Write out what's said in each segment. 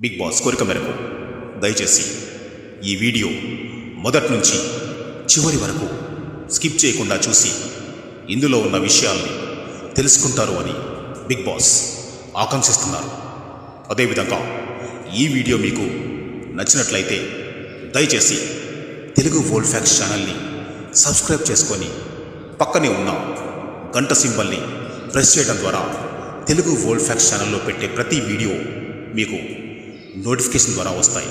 big boss కోరిక మేరకు దయచేసి ఈ వీడియో మొదటి నుంచి చివరి వరకు స్కిప్ చేయకుండా చూసి ఇందులో ఉన్న విషయాల్ని తెలుసుకుంటారు అని బిగ్ బాస్ ఆకాంక్షిస్తున్నారు అదేవిధంగా ఈ వీడియో మీకు నచ్చినట్లయితే దయచేసి తెలుగు వరల్డ్ ఫ్యాక్స్ ఛానల్ని సబ్స్క్రైబ్ చేసుకొని పక్కనే ఉన్న గంట సింబల్ని ప్రెస్ చేయడం ద్వారా తెలుగు వరల్డ్ ఫ్యాక్స్ ఛానల్లో పెట్టే ప్రతి వీడియో మీకు నోటిఫికేషన్ ద్వారా వస్తాయి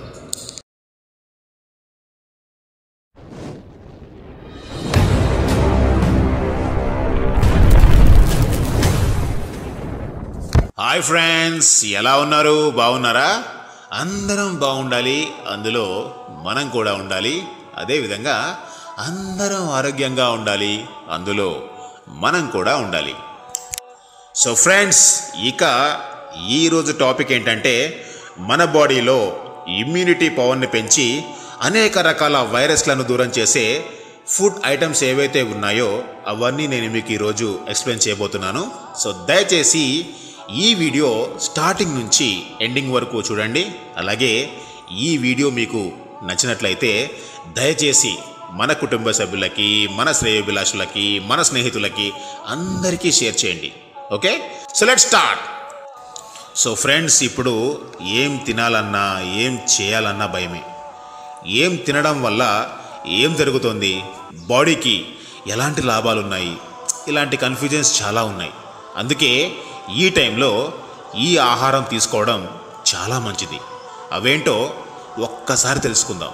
హాయ్ ఫ్రెండ్స్ ఎలా ఉన్నారు బాగున్నారా అందరం బాగుండాలి అందులో మనం కూడా ఉండాలి అదేవిధంగా అందరం ఆరోగ్యంగా ఉండాలి అందులో మనం కూడా ఉండాలి సో ఫ్రెండ్స్ ఇక ఈరోజు టాపిక్ ఏంటంటే మన బాడీలో ఇమ్యూనిటీ పవర్ని పెంచి అనేక రకాల వైరస్లను దూరం చేసే ఫుడ్ ఐటమ్స్ ఏవైతే ఉన్నాయో అవన్నీ నేను మీకు ఈరోజు ఎక్స్ప్లెయిన్ చేయబోతున్నాను సో దయచేసి ఈ వీడియో స్టార్టింగ్ నుంచి ఎండింగ్ వరకు చూడండి అలాగే ఈ వీడియో మీకు నచ్చినట్లయితే దయచేసి మన కుటుంబ సభ్యులకి మన శ్రేయోభిలాషులకి మన స్నేహితులకి అందరికీ షేర్ చేయండి okay so let start so friends ఇప్పుడు ఏం తినాలన్నా ఏం చేయాలన్నా భయమే ఏం తినడం వల్ల ఏం జరుగుతుంది బాడీకి ఎలాంటి లాభాలు ఉన్నాయి ఇలాంటి కన్ఫ్యూజన్స్ చాలా ఉన్నాయి అందుకే ఈ టైంలో ఈ ఆహారం తీసుకోవడం చాలా మంచిది అవేంటో ఒక్కసారి తెలుసుకుందాం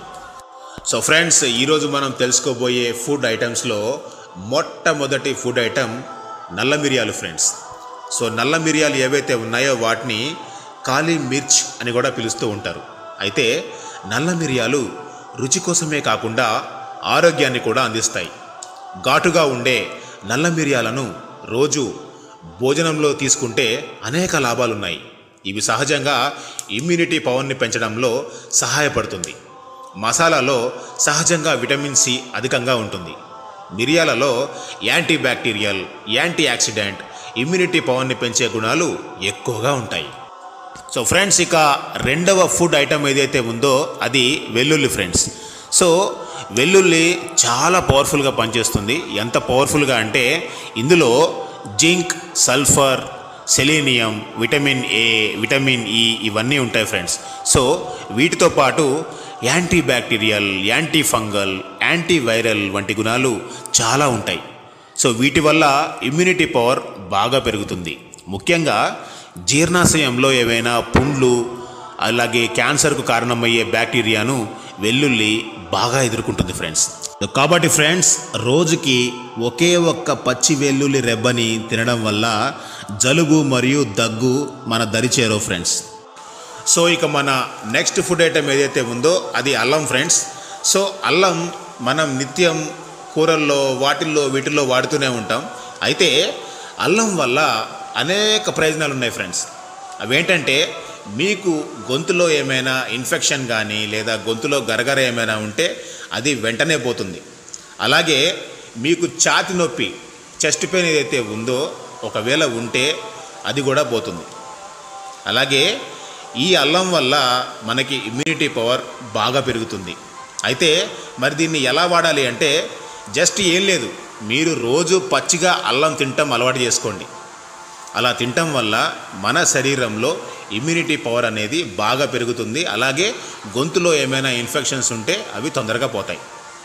సో ఫ్రెండ్స్ ఈరోజు మనం తెలుసుకోబోయే ఫుడ్ ఐటమ్స్లో మొట్టమొదటి ఫుడ్ ఐటమ్ నల్ల మిరియాలు ఫ్రెండ్స్ సో నల్ల మిరియాలు ఏవైతే ఉన్నాయో వాటిని కాళీ మిర్చ్ అని కూడా పిలుస్తూ ఉంటారు అయితే నల్ల మిరియాలు రుచి కోసమే కాకుండా ఆరోగ్యాన్ని కూడా అందిస్తాయి ఘాటుగా ఉండే నల్ల మిరియాలను రోజు భోజనంలో తీసుకుంటే అనేక లాభాలున్నాయి ఇవి సహజంగా ఇమ్యూనిటీ పవర్ని పెంచడంలో సహాయపడుతుంది మసాలాలో సహజంగా విటమిన్ సి అధికంగా ఉంటుంది మిరియాలలో anti bacterial anti oxidant immunity పవర్ని పెంచే గుణాలు ఎక్కువగా ఉంటాయి సో ఫ్రెండ్స్ ఇక రెండవ ఫుడ్ ఐటమ్ ఏదైతే ఉందో అది వెల్లుల్లి ఫ్రెండ్స్ సో వెల్లుల్లి చాలా పవర్ఫుల్గా పనిచేస్తుంది ఎంత పవర్ఫుల్గా అంటే ఇందులో zinc sulphur selenium vitamin A vitamin E ఇవన్నీ ఉంటాయి ఫ్రెండ్స్ సో వీటితో పాటు anti bacterial anti fungal anti viral వంటి గుణాలు చాలా ఉంటాయి సో వీటి వల్ల ఇమ్యూనిటీ పవర్ బాగా పెరుగుతుంది ముఖ్యంగా జీర్ణాశయంలో ఏవైనా పుండ్లు అలాగే క్యాన్సర్కు కారణమయ్యే బ్యాక్టీరియాను వెల్లుల్లి బాగా ఎదుర్కొంటుంది ఫ్రెండ్స్ కాబట్టి ఫ్రెండ్స్ రోజుకి ఒకే ఒక్క పచ్చి వెల్లుల్లి రెబ్బని తినడం వల్ల జలుబు మరియు దగ్గు మన దరిచేరో ఫ్రెండ్స్ సో ఇక మన నెక్స్ట్ ఫుడ్ ఐటమ్ ఏదైతే ఉందో అది అల్లం ఫ్రెండ్స్ సో అల్లం మనం నిత్యం కూరల్లో వాటిల్లో వీటిల్లో వాడుతూనే ఉంటాం అయితే అల్లం వల్ల అనేక ప్రయోజనాలు ఉన్నాయి ఫ్రెండ్స్ అవేంటంటే మీకు గొంతులో ఏమైనా ఇన్ఫెక్షన్ కానీ లేదా గొంతులో గరగర ఏమైనా ఉంటే అది వెంటనే పోతుంది అలాగే మీకు ఛాతి నొప్పి చెస్ట్ పెయిన్ ఏదైతే ఉందో ఒకవేళ ఉంటే అది కూడా పోతుంది అలాగే ఈ అల్లం వల్ల మనకి ఇమ్యూనిటీ పవర్ బాగా పెరుగుతుంది అయితే మరి దీన్ని ఎలా వాడాలి అంటే జస్ట్ ఏం లేదు మీరు రోజు పచ్చిగా అల్లం తినటం అలవాటు చేసుకోండి అలా తినటం వల్ల మన శరీరంలో ఇమ్యూనిటీ పవర్ అనేది బాగా పెరుగుతుంది అలాగే గొంతులో ఏమైనా ఇన్ఫెక్షన్స్ ఉంటే అవి తొందరగా పోతాయి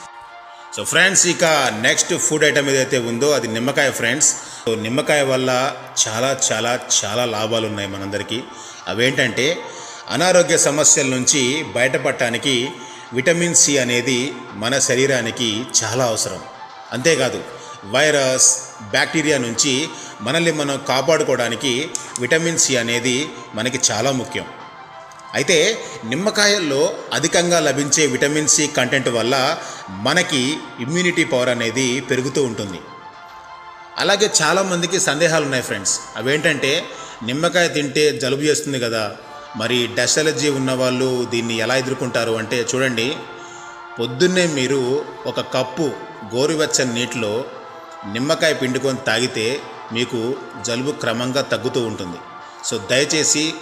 సో ఫ్రెండ్స్ ఇక నెక్స్ట్ ఫుడ్ ఐటమ్ ఏదైతే ఉందో అది నిమ్మకాయ ఫ్రెండ్స్ సో నిమ్మకాయ వల్ల చాలా చాలా చాలా లాభాలు ఉన్నాయి మనందరికీ అవేంటంటే అనారోగ్య సమస్యల నుంచి బయటపడటానికి విటమిన్ సి అనేది మన శరీరానికి చాలా అవసరం అంతేకాదు వైరస్ బ్యాక్టీరియా నుంచి మనల్ని మనం కాపాడుకోవడానికి విటమిన్ సి అనేది మనకి చాలా ముఖ్యం అయితే నిమ్మకాయల్లో అధికంగా లభించే విటమిన్ సి కంటెంట్ వల్ల మనకి ఇమ్యూనిటీ పవర్ అనేది పెరుగుతూ ఉంటుంది అలాగే చాలామందికి సందేహాలు ఉన్నాయి ఫ్రెండ్స్ అవేంటంటే నిమ్మకాయ తింటే జలుబు చేస్తుంది కదా మరి డస్ట్ ఎలర్జీ ఉన్నవాళ్ళు దీన్ని ఎలా ఎదుర్కొంటారు అంటే చూడండి పొద్దున్నే మీరు ఒక కప్పు గోరువెచ్చని నీటిలో నిమ్మకాయ పిండుకొని తాగితే మీకు జలుబు క్రమంగా తగ్గుతూ ఉంటుంది సో దయచేసి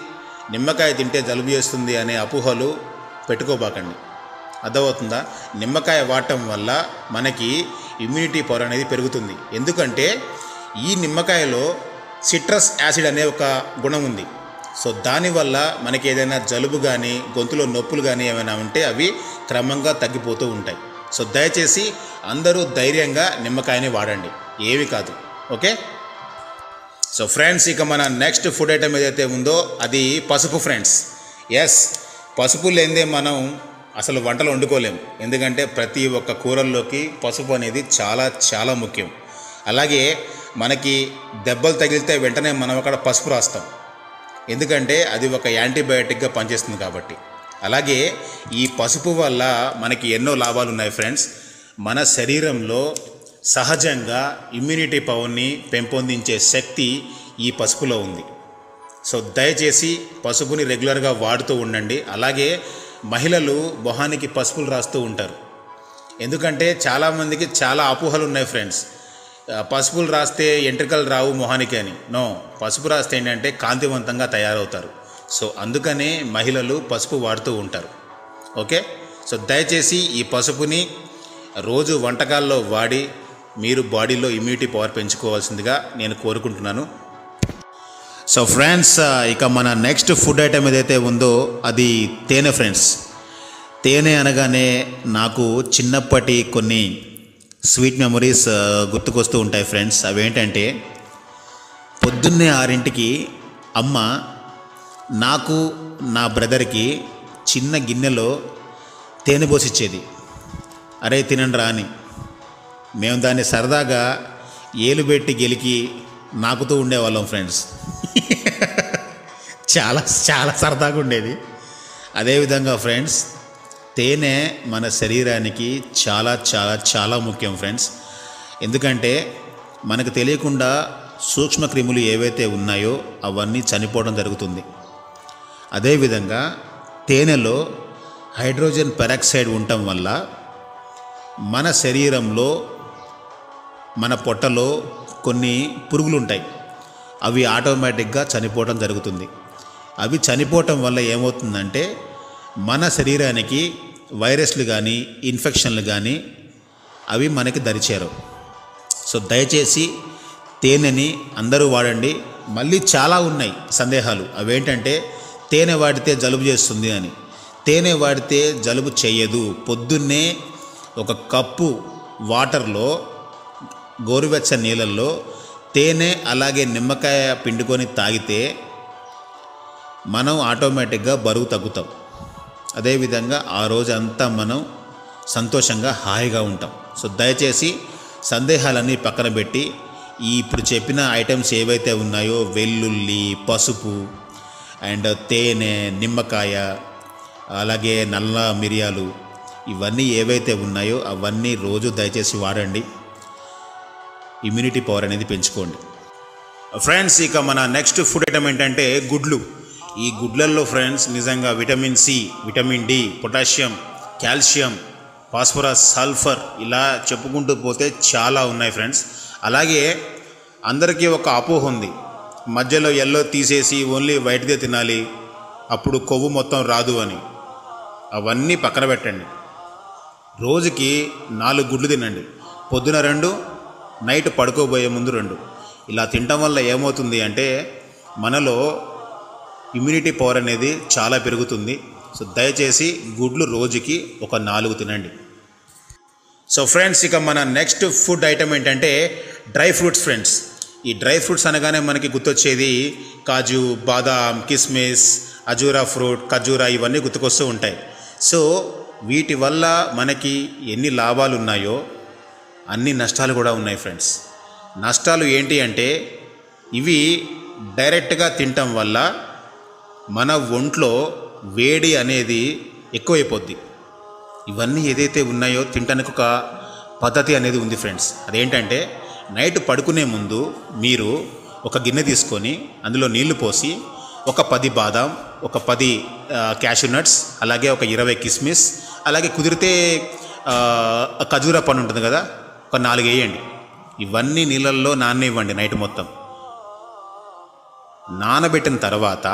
నిమ్మకాయ తింటే జలుబు చేస్తుంది అనే అపోహలు పెట్టుకోబాకండి అర్థమవుతుందా నిమ్మకాయ వాడటం వల్ల మనకి ఇమ్యూనిటీ పవర్ అనేది పెరుగుతుంది ఎందుకంటే ఈ నిమ్మకాయలో సిట్రస్ యాసిడ్ అనే ఒక గుణం ఉంది సో దానివల్ల మనకి ఏదైనా జలుబు కానీ గొంతులో నొప్పులు కానీ ఏమైనా ఉంటే అవి క్రమంగా తగ్గిపోతూ ఉంటాయి సో దయచేసి అందరూ ధైర్యంగా నిమ్మకాయని వాడండి ఏవి కాదు ఓకే సో ఫ్రెండ్స్ ఇక మన నెక్స్ట్ ఫుడ్ ఐటమ్ ఏదైతే ఉందో అది పసుపు ఫ్రెండ్స్ ఎస్ పసుపు లేనిదే మనం అసలు వంటలు వండుకోలేం ఎందుకంటే ప్రతి ఒక్క కూరల్లోకి పసుపు అనేది చాలా చాలా ముఖ్యం అలాగే మనకి దెబ్బలు తగిలితే వెంటనే మనం అక్కడ పసుపు రాస్తాం ఎందుకంటే అది ఒక యాంటీబయాటిక్గా పనిచేస్తుంది కాబట్టి అలాగే ఈ పసుపు వల్ల మనకి ఎన్నో లాభాలు ఉన్నాయి ఫ్రెండ్స్ మన శరీరంలో సహజంగా ఇమ్యూనిటీ పవర్ని పెంపొందించే శక్తి ఈ పసుపులో ఉంది సో దయచేసి పసుపుని రెగ్యులర్గా వాడుతూ ఉండండి అలాగే మహిళలు మొహానికి పసుపులు రాస్తూ ఉంటారు ఎందుకంటే చాలామందికి చాలా అపోహలు ఉన్నాయి ఫ్రెండ్స్ ఆ, పసుపులు రాస్తే ఎంట్రికలు రావు మొహానికి అని నో పసుపు రాస్తే ఏంటంటే కాంతివంతంగా తయారవుతారు సో అందుకనే మహిళలు పసుపు వాడుతూ ఉంటారు ఓకే సో దయచేసి ఈ పసుపుని రోజు వంటకాల్లో వాడి మీరు బాడీలో ఇమ్యూనిటీ పవర్ పెంచుకోవాల్సిందిగా నేను కోరుకుంటున్నాను సో ఫ్రెండ్స్ ఇక మన నెక్స్ట్ ఫుడ్ ఐటెం ఏదైతే ఉందో అది తేనె ఫ్రెండ్స్ తేనె అనగానే నాకు చిన్నప్పటి కొన్ని స్వీట్ మెమరీస్ గుర్తుకొస్తూ ఉంటాయి ఫ్రెండ్స్ అవేంటంటే పొద్దున్నే ఆరింటికి అమ్మ నాకు నా బ్రదర్కి చిన్న గిన్నెలో తేనె పోసిచ్చేది అరే తినండి రా అని మేము దాన్ని సరదాగా ఏలు పెట్టి గెలికి నాకుతూ ఉండేవాళ్ళం ఫ్రెండ్స్ చాలా చాలా సరదాగా ఉండేది అదేవిధంగా ఫ్రెండ్స్ తేనె మన శరీరానికి చాలా చాలా చాలా ముఖ్యం ఫ్రెండ్స్ ఎందుకంటే మనకు తెలియకుండా సూక్ష్మ క్రిములు ఏవైతే ఉన్నాయో అవన్నీ చనిపోవడం జరుగుతుంది అదేవిధంగా తేనెలో హైడ్రోజన్ పెరాక్సైడ్ ఉండటం వల్ల మన శరీరంలో మన పొట్టలో కొన్ని పురుగులు ఉంటాయి అవి ఆటోమేటిక్గా చనిపోవడం జరుగుతుంది అవి చనిపోవటం వల్ల ఏమవుతుందంటే మన శరీరానికి వైరస్లు కానీ ఇన్ఫెక్షన్లు కానీ అవి మనకి దరిచేరవు సో దయచేసి తేనెని అందరూ వాడండి మళ్ళీ చాలా ఉన్నాయి సందేహాలు అవేంటంటే తేనె వాడితే జలుబు చేస్తుంది అని తేనె వాడితే జలుబు చేయదు పొద్దున్నే ఒక కప్పు వాటర్లో గోరువెచ్చని నీళ్ళల్లో తేనె అలాగే నిమ్మకాయ పిండుకొని తాగితే మనం ఆటోమేటిక్గా బరువు తగ్గుతాం అదేవిధంగా ఆ రోజంతా మనం సంతోషంగా హాయిగా ఉంటాం సో దయచేసి సందేహాలన్నీ పక్కన పెట్టి ఈ ఇప్పుడు చెప్పిన ఐటమ్స్ ఏవైతే ఉన్నాయో వెల్లుల్లి పసుపు అండ్ తేనె నిమ్మకాయ అలాగే నల్ల మిరియాలు ఇవన్నీ ఏవైతే ఉన్నాయో అవన్నీ రోజు దయచేసి వాడండి ఇమ్యూనిటీ పవర్ అనేది పెంచుకోండి ఫ్రెండ్స్ ఇక మన నెక్స్ట్ ఫుడ్ ఐటమ్ ఏంటంటే గుడ్లు ఈ గుడ్లల్లో ఫ్రెండ్స్ నిజంగా vitamin C vitamin D potassium calcium phosphorus sulphur ఇలా చెప్పుకుంటూ పోతే చాలా ఉన్నాయి ఫ్రెండ్స్ అలాగే అందరికీ ఒక అపోహ ఉంది మధ్యలో ఎల్లో తీసేసి ఓన్లీ వైట్దే తినాలి అప్పుడు కొవ్వు మొత్తం రాదు అని అవన్నీ పక్కన పెట్టండి రోజుకి నాలుగు గుడ్లు తినండి పొద్దున రెండు నైట్ పడుకోబోయే ముందు రెండు ఇలా తినటం వల్ల ఏమవుతుంది అంటే మనలో ఇమ్యూనిటీ పవర్ అనేది చాలా పెరుగుతుంది సో దయచేసి గుడ్లు రోజుకి ఒక నాలుగు తినండి సో ఫ్రెండ్స్ ఇక మన నెక్స్ట్ ఫుడ్ ఐటమ్ ఏంటంటే డ్రై ఫ్రూట్స్ ఫ్రెండ్స్ ఈ డ్రై ఫ్రూట్స్ అనగానే మనకి గుర్తొచ్చేది కాజు బాదాం కిస్మిస్ అజూరా ఫ్రూట్ ఖజూరా ఇవన్నీ గుర్తుకొస్తూ ఉంటాయి సో వీటి వల్ల మనకి ఎన్ని లాభాలు ఉన్నాయో అన్ని నష్టాలు కూడా ఉన్నాయి ఫ్రెండ్స్ నష్టాలు ఏంటి అంటే ఇవి డైరెక్ట్గా తినటం వల్ల మన ఒంట్లో వేడి అనేది ఎక్కువైపోద్ది ఇవన్నీ ఏదైతే ఉన్నాయో తినడానికి ఒక పద్ధతి అనేది ఉంది ఫ్రెండ్స్ అదేంటంటే నైట్ పడుకునే ముందు మీరు ఒక గిన్నె తీసుకొని అందులో నీళ్లు పోసి ఒక పది బాదాం ఒక పది క్యాషూ నట్స్ అలాగే ఒక ఇరవై కిస్మిస్ అలాగే కుదిరితే ఆ, ఖజూరా పండు ఉంటుంది కదా ఒక నాలుగు వేయండి ఇవన్నీ నీళ్ళల్లో నాననివ్వండి నైట్ మొత్తం నానబెట్టిన తర్వాత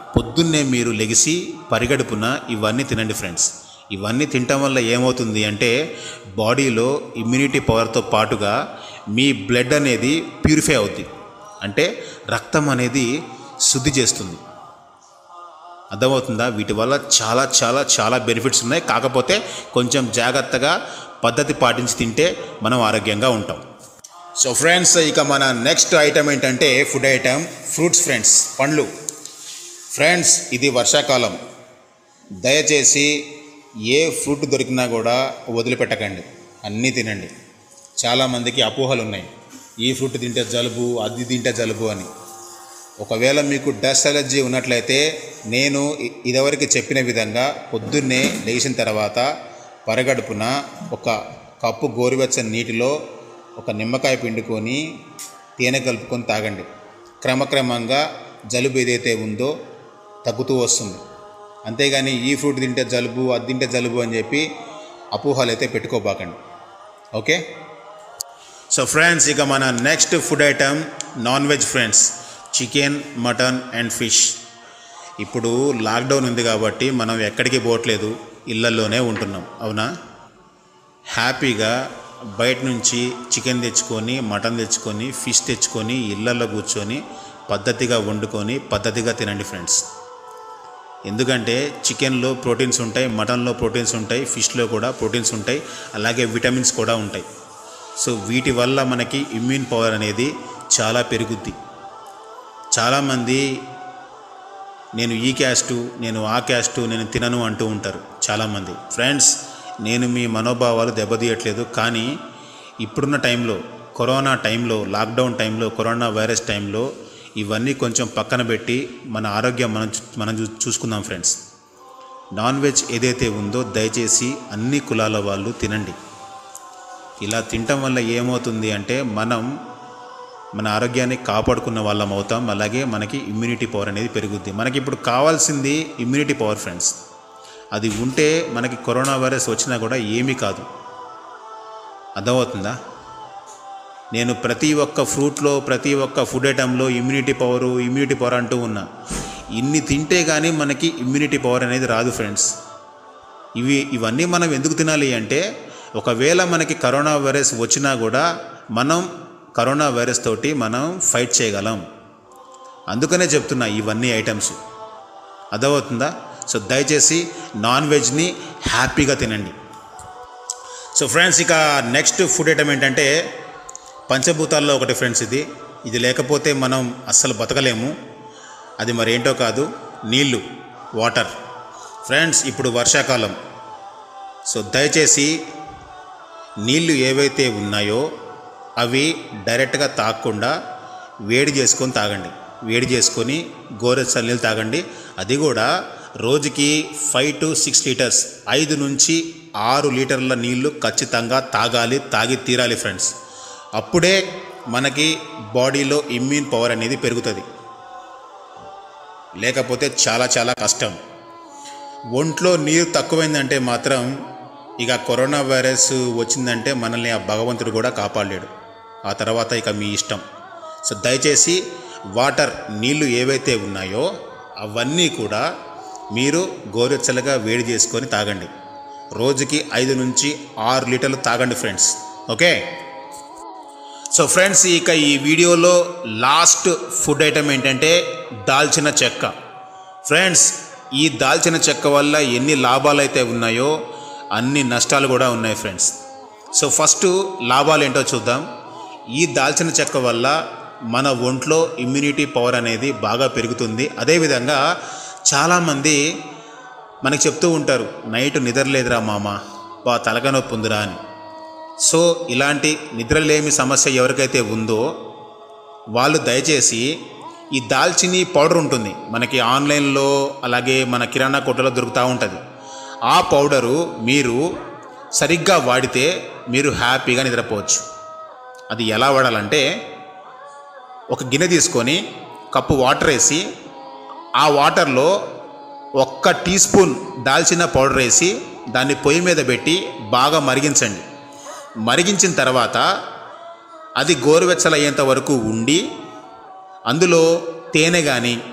పొద్దున్నే మీరు లెగిసి పరిగడుపున ఇవన్నీ తినండి ఫ్రెండ్స్ ఇవన్నీ తినటం వల్ల ఏమవుతుంది అంటే బాడీలో ఇమ్యూనిటీ పవర్తో పాటుగా మీ బ్లడ్ అనేది ప్యూరిఫై అవుద్ది అంటే రక్తం అనేది శుద్ధి చేస్తుంది అర్థమవుతుందా వీటి వల్ల చాలా చాలా చాలా బెనిఫిట్స్ ఉన్నాయి కాకపోతే కొంచెం జాగ్రత్తగా పద్ధతి పాటించి తింటే మనం ఆరోగ్యంగా ఉంటాం సో ఫ్రెండ్స్ ఇక మన నెక్స్ట్ ఐటమ్ ఏంటంటే ఫుడ్ ఐటమ్ ఫ్రూట్స్ ఫ్రెండ్స్ పండ్లు ఫ్రెండ్స్ ఇది వర్షాకాలం దయచేసి ఏ ఫ్రూట్ దొరికినా కూడా వదిలిపెట్టకండి అన్నీ తినండి చాలామందికి అపోహలు ఉన్నాయి ఈ ఫ్రూట్ తింటే జలుబు అది తింటే జలుబు అని ఒకవేళ మీకు డస్ట్ అలర్జీ ఉన్నట్లయితే నేను ఇ- ఇదివరకు చెప్పిన విధంగా పొద్దున్నే లేచిన తర్వాత పరగడుపున ఒక కప్పు గోరువెచ్చని నీటిలో ఒక నిమ్మకాయ పిండుకొని తేనె కలుపుకొని తాగండి క్రమక్రమంగా జలుబు ఏదైతే ఉందో తగ్గుతూ వస్తుంది అంతేగాని ఈ ఫ్రూట్ తింటే జలుబు అది తింటే జలుబు అని చెప్పి అపోహలు అయితే పెట్టుకోబాకండి ఓకే సో ఫ్రెండ్స్ ఇక మన next food item non veg friends chicken mutton and fish ఇప్పుడు లాక్డౌన్ ఉంది కాబట్టి మనం ఎక్కడికి పోవట్లేదు ఇళ్ళల్లోనే ఉంటున్నాం అవునా హ్యాపీగా బయట నుంచి చికెన్ తెచ్చుకొని మటన్ తెచ్చుకొని ఫిష్ తెచ్చుకొని ఇళ్ళల్లో కూర్చొని పద్ధతిగా వండుకొని పద్ధతిగా తినండి ఫ్రెండ్స్ ఎందుకంటే చికెన్లో ప్రోటీన్స్ ఉంటాయి మటన్లో ప్రోటీన్స్ ఉంటాయి ఫిష్లో కూడా ప్రోటీన్స్ ఉంటాయి అలాగే విటమిన్స్ కూడా ఉంటాయి సో వీటి వల్ల మనకి ఇమ్యూన్ పవర్ అనేది చాలా పెరుగుద్ది చాలామంది నేను ఈ క్యాస్టు నేను ఆ క్యాస్టు నేను తినను అంటూ ఉంటారు చాలామంది ఫ్రెండ్స్ నేను మీ మనోభావాలు దెబ్బతీయట్లేదు కానీ ఇప్పుడున్న టైంలో కరోనా టైంలో లాక్డౌన్ టైంలో కరోనా వైరస్ టైంలో ఇవన్నీ కొంచెం పక్కన పెట్టి మన ఆరోగ్యం మనం చూ- మనం చూ- చూసుకుందాం ఫ్రెండ్స్ నాన్ వెజ్ ఏదైతే ఉందో దయచేసి అన్ని కులాల వాళ్ళు తినండి ఇలా తినటం వల్ల ఏమవుతుంది అంటే మనం మన ఆరోగ్యాన్ని కాపాడుకున్న వాళ్ళం అవుతాం అలాగే మనకి ఇమ్యూనిటీ పవర్ అనేది పెరుగుద్ది మనకి ఇప్పుడు కావాల్సింది ఇమ్యూనిటీ పవర్ ఫ్రెండ్స్ అది ఉంటే మనకి కరోనా వైరస్ వచ్చినా కూడా ఏమీ కాదు అర్థమవుతుందా నేను ప్రతి ఒక్క ఫ్రూట్లో ప్రతి ఒక్క ఫుడ్ ఐటంలో ఇమ్యూనిటీ పవర్ ఇమ్యూనిటీ పవర్ అంటూ ఉన్నా ఇన్ని తింటే కానీ మనకి ఇమ్యూనిటీ పవర్ అనేది రాదు ఫ్రెండ్స్ ఇవి ఇవన్నీ మనం ఎందుకు తినాలి అంటే ఒకవేళ మనకి కరోనా వైరస్ వచ్చినా కూడా మనం కరోనా వైరస్ తోటి మనం ఫైట్ చేయగలం అందుకనే చెప్తున్నా ఇవన్నీ ఐటమ్స్ అర్థమవుతుందా సో దయచేసి నాన్ వెజ్ని హ్యాపీగా తినండి సో ఫ్రెండ్స్ ఇక నెక్స్ట్ ఫుడ్ ఐటమ్ ఏంటంటే పంచభూతాల్లో ఒకటి ఫ్రెండ్స్ ఇది ఇది లేకపోతే మనం అస్సలు బతకలేము అది మరి ఏంటో కాదు నీళ్ళు వాటర్ ఫ్రెండ్స్ ఇప్పుడు వర్షాకాలం సో దయచేసి నీళ్లు ఏవైతే ఉన్నాయో అవి డైరెక్ట్గా తాగకుండా వేడి చేసుకొని తాగండి వేడి చేసుకొని గోరెచ్చని నీళ్ళు తాగండి అది కూడా రోజుకి ఫైవ్ టు సిక్స్ లీటర్స్ ఐదు నుంచి ఆరు లీటర్ల నీళ్లు ఖచ్చితంగా తాగాలి తాగి తీరాలి ఫ్రెండ్స్ అప్పుడే మనకి బాడీలో ఇమ్యూన్ పవర్ అనేది పెరుగుతుంది లేకపోతే చాలా చాలా కష్టం ఒంట్లో నీరు తక్కువైందంటే మాత్రం ఇక కరోనా వైరస్ వచ్చిందంటే మనల్ని ఆ భగవంతుడు కూడా కాపాడలేడు ఆ తర్వాత ఇక మీ ఇష్టం సో దయచేసి వాటర్ నీళ్లు ఏవైతే ఉన్నాయో అవన్నీ కూడా మీరు గోరెచ్చలుగా వేడి చేసుకొని తాగండి రోజుకి ఐదు నుంచి ఆరు లీటర్లు తాగండి ఫ్రెండ్స్ ఓకే సో ఫ్రెండ్స్ ఇక ఈ వీడియోలో లాస్ట్ ఫుడ్ ఐటమ్ ఏంటంటే దాల్చిన చెక్క ఫ్రెండ్స్ ఈ దాల్చిన చెక్క వల్ల ఎన్ని లాభాలు అయితే ఉన్నాయో అన్ని నష్టాలు కూడా ఉన్నాయి ఫ్రెండ్స్ సో ఫస్ట్ లాభాలు ఏంటో చూద్దాం ఈ దాల్చిన చెక్క వల్ల మన ఒంట్లో ఇమ్యూనిటీ పవర్ అనేది బాగా పెరుగుతుంది అదేవిధంగా చాలామంది మనకి చెప్తూ ఉంటారు నైట్ నిద్రలేదురా మామ బా తలక నొప్పి ఉందిరా అని సో ఇలాంటి నిద్రలేమి సమస్య ఎవరికైతే ఉందో వాళ్ళు దయచేసి ఈ దాల్చిని పౌడర్ ఉంటుంది మనకి ఆన్లైన్లో అలాగే మన కిరాణా కొట్టులో దొరుకుతూ ఉంటుంది ఆ పౌడరు మీరు సరిగ్గా వాడితే మీరు హ్యాపీగా నిద్రపోవచ్చు అది ఎలా వాడాలంటే ఒక గిన్నె తీసుకొని కప్పు వాటర్ వేసి ఆ వాటర్లో ఒక్క టీ స్పూన్ దాల్చిన పౌడర్ వేసి దాన్ని పొయ్యి మీద పెట్టి బాగా మరిగించండి మరిగించిన తర్వాత అది గోరువెచ్చలయ్యేంత వరకు ఉండి అందులో తేనె కానీ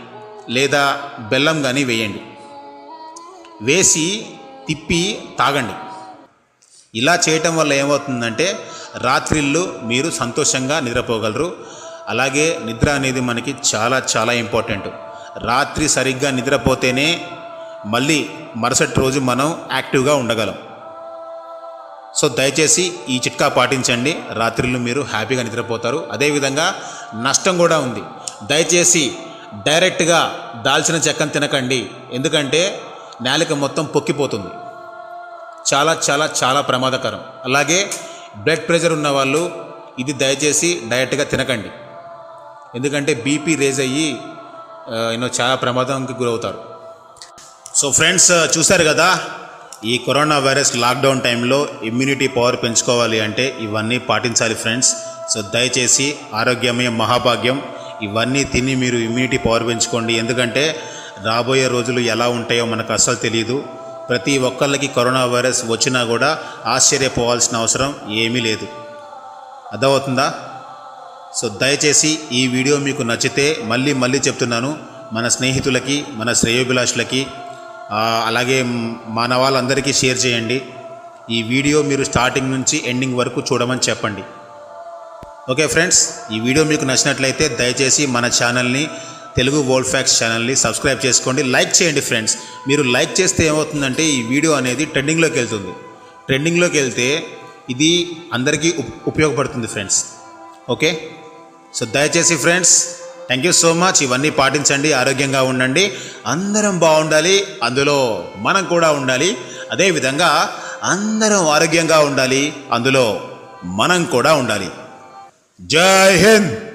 లేదా బెల్లం కానీ వేయండి వేసి తిప్పి తాగండి ఇలా చేయటం వల్ల ఏమవుతుందంటే రాత్రిళ్ళు మీరు సంతోషంగా నిద్రపోగలరు అలాగే నిద్ర అనేది మనకి చాలా చాలా ఇంపార్టెంట్ రాత్రి సరిగ్గా నిద్రపోతేనే మళ్ళీ మరుసటి రోజు మనం యాక్టివ్గా ఉండగలం సో దయచేసి ఈ చిట్కా పాటించండి రాత్రిళ్ళు మీరు హ్యాపీగా నిద్రపోతారు అదేవిధంగా నష్టం కూడా ఉంది దయచేసి డైరెక్ట్గా దాల్చిన చెక్కను తినకండి ఎందుకంటే నాలిక మొత్తం పొక్కిపోతుంది చాలా చాలా చాలా ప్రమాదకరం అలాగే బ్లడ్ ప్రెషర్ ఉన్న వాళ్ళు ఇది దయచేసి డైరెక్ట్గా తినకండి ఎందుకంటే బీపీ రేజ్ అయ్యి యూనో చాలా ప్రమాదంకి గురవుతారు సో ఫ్రెండ్స్ చూశారు కదా ఈ కరోనా వైరస్ లాక్డౌన్ టైంలో ఇమ్యూనిటీ పవర్ పెంచుకోవాలి అంటే ఇవన్నీ పాటించాలి ఫ్రెండ్స్ సో దయచేసి ఆరోగ్యమే మహాభాగ్యం ఇవన్నీ తిని మీరు ఇమ్యూనిటీ పవర్ పెంచుకోండి ఎందుకంటే రాబోయే రోజులు ఎలా ఉంటాయో మనకు అస్సలు తెలియదు ప్రతి ఒక్కళ్ళకి కరోనా వైరస్ వచ్చినా కూడా ఆశ్చర్యపోవాల్సిన అవసరం ఏమీ లేదు అర్థమవుతుందా సో దయచేసి ఈ వీడియో మీకు నచ్చితే మళ్ళీ మళ్ళీ చెప్తున్నాను మన స్నేహితులకి మన శ్రేయోభిలాషులకి ఆ, అలాగే మ్, మన వాళ్ళందరికీ షేర్ చేయండి ఈ వీడియో మీరు స్టార్టింగ్ నుంచి ఎండింగ్ వరకు చూడమని చెప్పండి ఓకే ఫ్రెండ్స్ ఈ వీడియో మీకు నచ్చినట్లయితే దయచేసి మన ఛానల్ని తెలుగు వరల్డ్ ఫ్యాక్స్ ఛానల్ని సబ్స్క్రైబ్ చేసుకోండి లైక్ చేయండి ఫ్రెండ్స్ మీరు లైక్ చేస్తే ఏమవుతుందంటే ఈ వీడియో అనేది ట్రెండింగ్లోకి వెళ్తుంది ట్రెండింగ్లోకి వెళ్తే ఇది అందరికీ ఉప్- ఉపయోగపడుతుంది ఫ్రెండ్స్ ఓకే సో దయచేసి friends thank you so much ఇవన్నీ పాటించండి ఆరోగ్యంగా ఉండండి అందరం బాగుండాలి అందులో మనం కూడా ఉండాలి అదేవిధంగా అందరం ఆరోగ్యంగా ఉండాలి అందులో మనం కూడా ఉండాలి జై హింద్